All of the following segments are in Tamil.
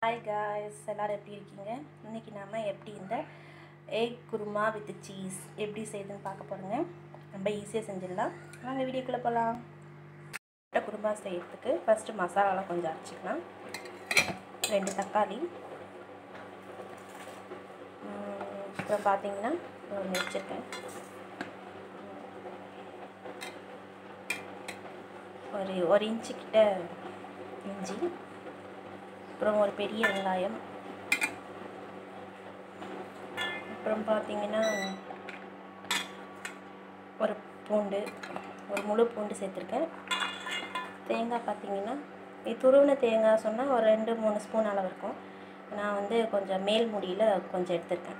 ஹாய் காய்ஸ் எல்லோரும் எப்படி இருக்கீங்க இன்றைக்கி நாம எப்படி இந்த எக் குருமா வித் சீஸ் எப்படி செய்யுதுன்னு பார்க்க போகிறோங்க ரொம்ப ஈஸியாக செஞ்சிடலாம் நாங்கள் வீடியோக்குள்ளே போகலாம் முட்டை குருமா செய்யறதுக்கு ஃபஸ்ட்டு மசாலாலாம் கொஞ்சம் அரைச்சிக்கலாம் ரெண்டு தக்காளி உம், அப்புறம் பார்த்தீங்கன்னா ஒன்று வச்சுருக்கேன் ஒரு ஒரு இன்ச்சு கிட்ட இஞ்சி அப்புறம் ஒரு பெரிய வெங்காயம் அப்புறம் பார்த்தீங்கன்னா ஒரு பூண்டு ஒரு முழு பூண்டு சேர்த்துருக்கேன் தேங்காய் பார்த்தீங்கன்னா இது துருவின தேங்காய் சொன்னால் ஒரு ரெண்டு மூணு ஸ்பூன் அளவு இருக்கும் நான் வந்து கொஞ்சம் மேல் முடியில் கொஞ்சம் எடுத்திருக்கேன்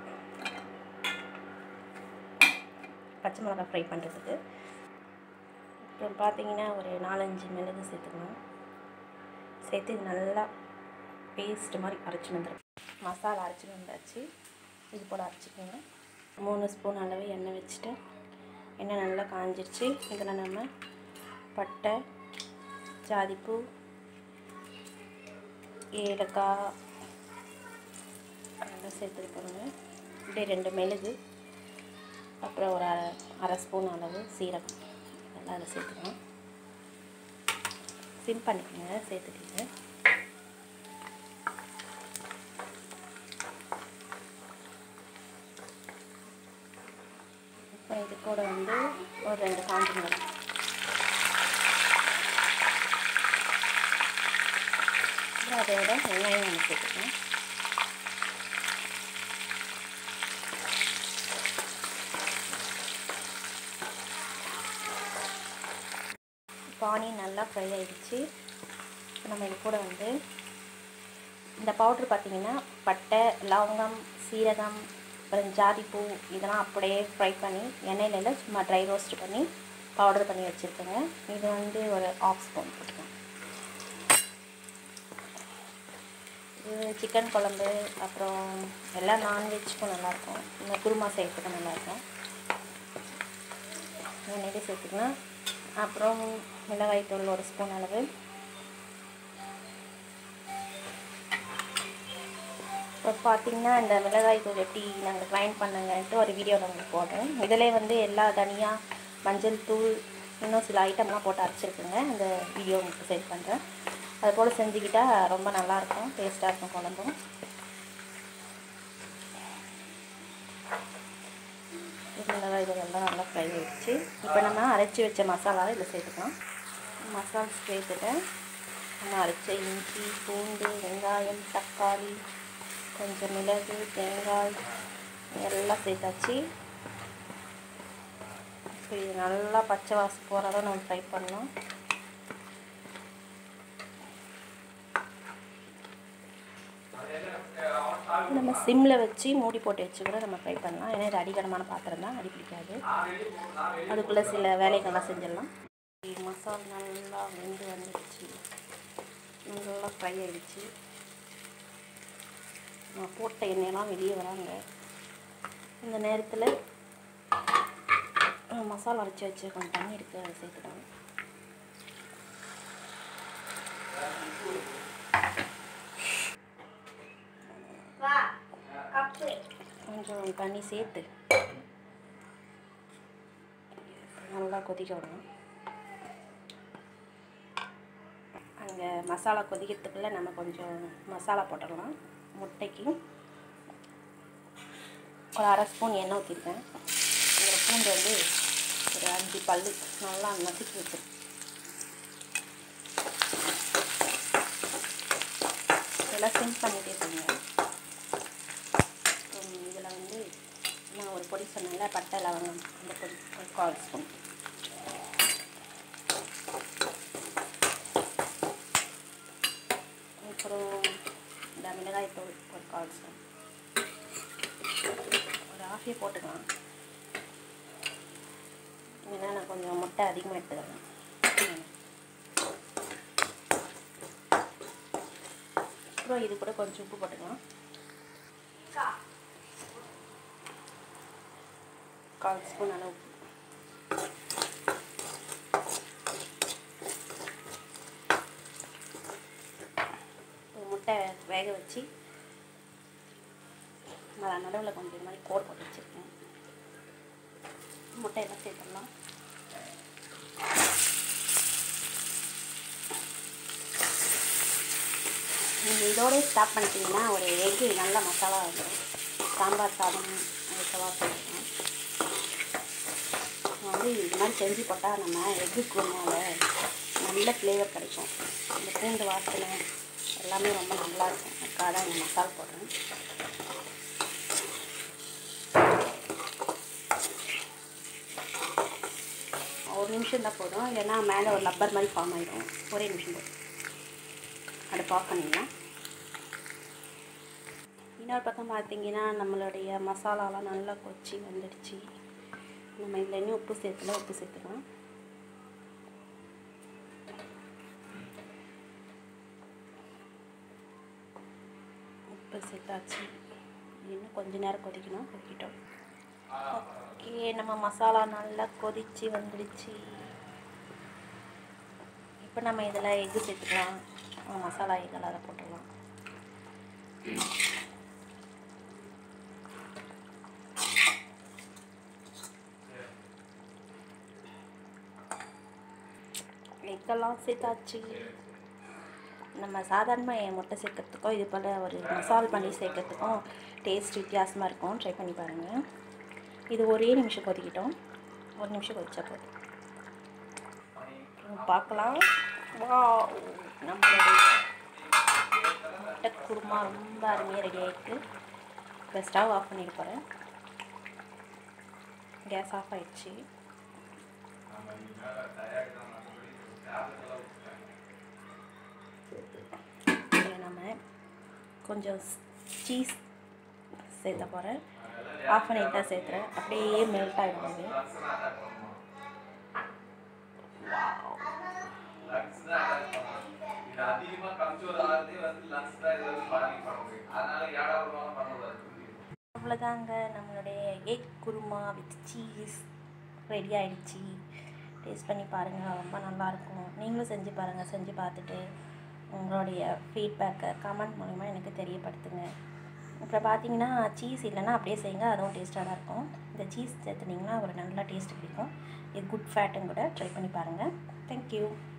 பச்சை மிளகாய் ஃப்ரை பண்ணுறதுக்கு அப்புறம் பார்த்தீங்கன்னா ஒரு நாலஞ்சு மிளகு சேர்த்துக்கணும் சேர்த்து இது நல்லா பேஸ்ட் மாதிரி அரைச்சி வந்துடும் மசாலா அரைச்சி வந்தாச்சு இது போல் அரைச்சிக்கோங்க மூணு ஸ்பூன் அளவு எண்ணெய் வச்சுட்டு எண்ணெய் நல்லா காஞ்சிருச்சு இதில் நம்ம பட்டை ஜாதிப்பூ ஏலக்காய் அதெல்லாம் சேர்த்துட்டு போடுங்க இப்படியே ரெண்டு மெழுகு அப்புறம் ஒரு அரை அரை ஸ்பூன் அளவு சீரகம் அதெல்லாம் அதில் சேர்த்துக்கணும் சிம் பண்ணிக்கோங்க சேர்த்துக்கிங்க இப்போ இது கூட வந்து ஒரு ரெண்டு காஞ்சி மிளகாய் அப்புறம் அதோட வெங்காயம் ஒன்று சேர்த்துக்கணும் பானி நல்லா ஃப்ரை ஆகிடுச்சு இப்போ நம்ம இது கூட வந்து இந்த பவுட்ரு பார்த்தீங்கன்னா பட்டை லவங்கம் சீரகம் அப்புறம் ஜாதிப்பூ இதெல்லாம் அப்படியே ஃப்ரை பண்ணி எண்ணெயில சும்மா ட்ரை ரோஸ்ட் பண்ணி பவுடர் பண்ணி வச்சுருக்கேங்க இது வந்து ஒரு ஆஃப் ஸ்பூன் போட்டுக்கோங்க இது சிக்கன் குழம்பு அப்புறம் எல்லா நான்வெஜ்க்கும் நல்லாயிருக்கும் இந்த குருமா செய்யறதுக்கும் நல்லாயிருக்கும் எண்ணெயிலே சேர்த்துக்கலாம் அப்புறம் மிளகாய்த்தூள் ஒரு ஸ்பூன் அளவு இப்போ பார்த்தீங்கன்னா இந்த மிளகாய் தூள் எப்படி நாங்கள் கிரைண்ட் பண்ணுங்கன்ட்டு ஒரு வீடியோ உங்களுக்கு போடுறேன் இதிலே வந்து எல்லா தனியாக மஞ்சள் தூள் இன்னும் சில ஐட்டம்லாம் போட்டு அரைச்சிருக்குங்க அந்த வீடியோ உங்களுக்கு சென்ட் பண்ணுறேன் அது போல் செஞ்சுக்கிட்டால் ரொம்ப நல்லாயிருக்கும் டேஸ்ட்டாக இருக்கும் குழம்பும் மிளகாய் இதெல்லாம் நல்லா ஃப்ரை ஆகிடுச்சு இப்போ நம்ம அரைச்சி வச்ச மசாலாவை இதில் சேர்த்துக்கலாம் மசாலா சேர்த்துட்டேன் நம்ம அரைச்ச இஞ்சி பூண்டு வெங்காயம் தக்காளி கொஞ்சம் மிளகு தேங்காய் எல்லாம் சேர்த்தாச்சு இப்போ இது நல்லா பச்சை வாசம் போகிற அளவு நம்ம ஃப்ரை பண்ணோம் நம்ம சிம்மில் வச்சு மூடி போட்டு வச்சு கூட நம்ம ஃப்ரை பண்ணலாம் ஏன்னா இது அடிகனமான பாத்திரம் தான் அடி பிடிக்காது அதுக்குள்ளே சில வேலைகள்லாம் செஞ்சிடலாம் மசாலா நல்லா வெந்து வந்துடுச்சு நல்லா ஃப்ரை ஆகிடுச்சு நான் போட்ட எண்ணெயெல்லாம் வெளியே வராங்க இந்த நேரத்தில் மசாலா அரைச்சி வச்சு கொஞ்சம் தண்ணி இருக்குது அதை சேர்த்துக்கலாம் கொஞ்சம் தண்ணி சேர்த்து நல்லா கொதிக்க விடணும் அங்கே மசாலா கொதிக்கிறதுக்குள்ளே நம்ம கொஞ்சம் மசாலா போட்டுடலாம் முட்டைக்கு ஒரு அரை ஸ்பூன் எண்ணெய் ஊற்றிருக்கேன் ஒரு பூண்டு வந்து ஒரு அஞ்சு பல்லு நல்லா நசுக்கி வச்சிருக்கேன் இதெல்லாம் சிம் பண்ணிகிட்டே பண்ணுவேன் இதில் வந்து நான் ஒரு பொடி சொன்னேன்ல பட்டை லவங்கம் அந்த பொடி ஒரு கால் ஸ்பூன் அப்புறம் இந்த மிளகாய் தூள் ஒரு கால் ஸ்பூன் ஒரு ஆஃபியை போட்டுக்கலாம் ஏன்னா நான் கொஞ்சம் முட்டை அதிகமாக எடுத்துக்கிறேன் அப்புறம் இது கூட கொஞ்சம் உப்பு போட்டுக்கலாம் கால் ஸ்பூன் அளவு முட்டை வேக வச்சு நான் நடுவில் கொஞ்சம் இது மாதிரி கோடு போட்டு வச்சுருக்கேன் முட்டையெல்லாம் சேர்த்துடலாம் நீங்கள் இதோடய ஸ்டாப் பண்ணிட்டீங்கன்னா ஒரு எக்கு நல்ல மசாலா வந்துடும் சாம்பார் சாதம் அதுக்கெல்லாம் போட்டுக்கலாம் வந்து இது மாதிரி செஞ்சு போட்டால் நம்ம எக்கு குருமாவில் நல்ல ஃப்ளேவர் கிடைக்கும் இந்த பூண்டு வாசனை எல்லாமே ரொம்ப நல்லா இருக்கும் அதுக்காக தான் இந்த மசாலா போடுறேன் ஒரு நிமிஷம் தான் போதும் இல்லைன்னா மேலே ஒரு லப்பர் மாதிரி ஃபார்ம் ஆகிடும் ஒரே நிமிஷம் போதும் அடுப்பு ஆஃப் பண்ணிடலாம் இன்னொரு பக்கம் பார்த்தீங்கன்னா நம்மளுடைய மசாலாலாம் நல்லா கொச்சி வந்துடுச்சு நம்ம இதில் இன்னும் உப்பு சேர்த்துல உப்பு சேர்த்துக்கலாம் உப்பு சேர்த்தாச்சு இன்னும் கொஞ்ச நேரம் கொதிக்கணும் கொதிக்கிட்டோம் ஓகே நம்ம மசாலா நல்லா கொதிச்சு வந்துடுச்சு இப்போ நம்ம இதில் எக்கு சேர்த்துக்கலாம் ஆ, மசாலா எக்கெல்லாம் அதை போட்டுடலாம் எக்கெல்லாம் சேர்த்தாச்சு நம்ம சாதாரணமாக முட்டை சேர்க்கறதுக்கும் இது போல் ஒரு மசால் பண்ணி சேர்க்கறதுக்கும் டேஸ்ட் வித்தியாசமாக இருக்கும் ட்ரை பண்ணி பாருங்கள் இது ஒரே நிமிஷம் கொதிக்கிட்டோம் ஒரு நிமிஷம் கொதிச்சா போதும் அப்புறம் பார்க்கலாம் வா நம்மளுடைய முட்டை குருமா ரொம்ப அருமையாக ரெடி ஆகிருக்கு இப்போ ஸ்டவ் ஆஃப் பண்ணிட்டு போகிறேன் கேஸ் ஆஃப் ஆயிடுச்சு இதில் நம்ம கொஞ்சம் சீஸ் சேர்த்த போகிறேன் ஆஃப் பண்ணிட்டு தான் சேர்த்துறேன் அப்படியே மெல்ட் ஆகிடும் அது இது அதிகமா கம்சோர் ஆகுறதே வந்து லன்ச் தான் இது வந்து பாதிக்கப்படுது அதனால ஏடாவிடமாக பண்ணக்கூடாது அவ்வளோதாங்க நம்மளுடைய egg kurma with cheese ready ஆயிடுச்சு டேஸ்ட் பண்ணி பாருங்கள் ரொம்ப நல்லாயிருக்கும் நீங்களும் செஞ்சு பாருங்கள் செஞ்சு பார்த்துட்டு உங்களுடைய ஃபீட்பேக்கை கமெண்ட் மூலிமா எனக்கு தெரியப்படுத்துங்க அப்புறம் பார்த்தீங்கன்னா சீஸ் இல்லைன்னா அப்படியே செய்யுங்க அதுவும் டேஸ்ட்டாக தான் இருக்கும் இந்த சீஸ் சேர்த்துனீங்கன்னா ஒரு நல்ல டேஸ்ட் பிடிக்கும் இது குட் ஃபேட்டும் கூட ட்ரை பண்ணி பாருங்கள் தேங்க்யூ